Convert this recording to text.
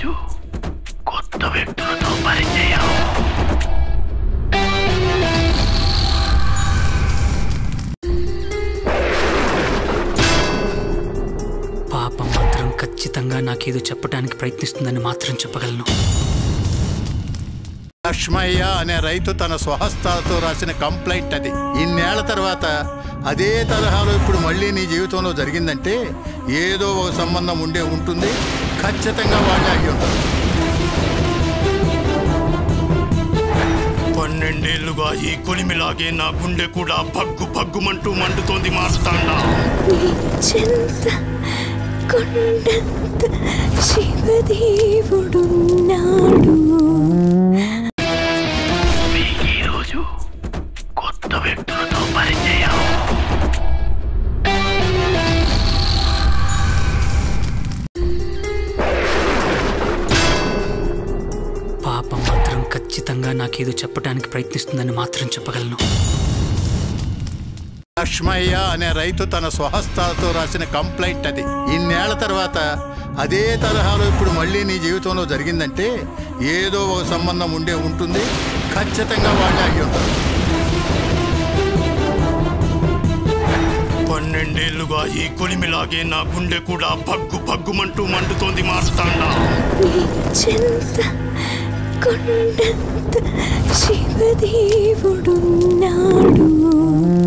ఈరోజు కొత్త వ్యక్తులతో పరిచయం పాపం మాత్రం ఖచ్చితంగా నాకేదో చెప్పడానికి ప్రయత్నిస్తుందని మాత్రం చెప్పగలను లక్ష్మయ్య అనే రైతు తన స్వహస్తాలతో రాసిన కంప్లైంట్ అది ఇన్నేళ్ల తర్వాత అదే తరహాలో ఇప్పుడు మళ్ళీ నీ జీవితంలో జరిగిందంటే ఏదో ఒక సంబంధం ఉండే ఉంటుంది ఖచ్చితంగా వాళ్ళే అయ్యి ఉంటారు పన్నెండేళ్లుగా ఈ కొలిమిలాగే నా గుండె కూడా పగ్గు పగ్గుమంటూ మండుతోంది మార్తాండా చెంత కొండంత శివదేవుడున్నాడు ఈరోజు కొత్త వ్యక్తులతో పరిచయం పాపం మాత్రం ఖచ్చితంగా నాకేదో చెప్పడానికి ప్రయత్నిస్తుందని మాత్రం చెప్పగలను లక్ష్మయ్య అనే రైతు తన స్వహస్తాలతో రాసిన కంప్లైంట్ అది ఇన్నేళ్ల తర్వాత అదే తరహాలో ఇప్పుడు మళ్ళీ నీ జీవితంలో జరిగిందంటే ఏదో ఒక సంబంధం ఉండే ఉంటుంది ఖచ్చితంగా వాళ్ళే అయ్యి ఉంటారు పన్నెండేళ్లుగా ఈ కొలిమిలాగే నా గుండె కూడా పగ్గు పగ్గుమంటూ మండుతోంది మార్తాండా చెంత కొండంత శివదేవుడున్నాడు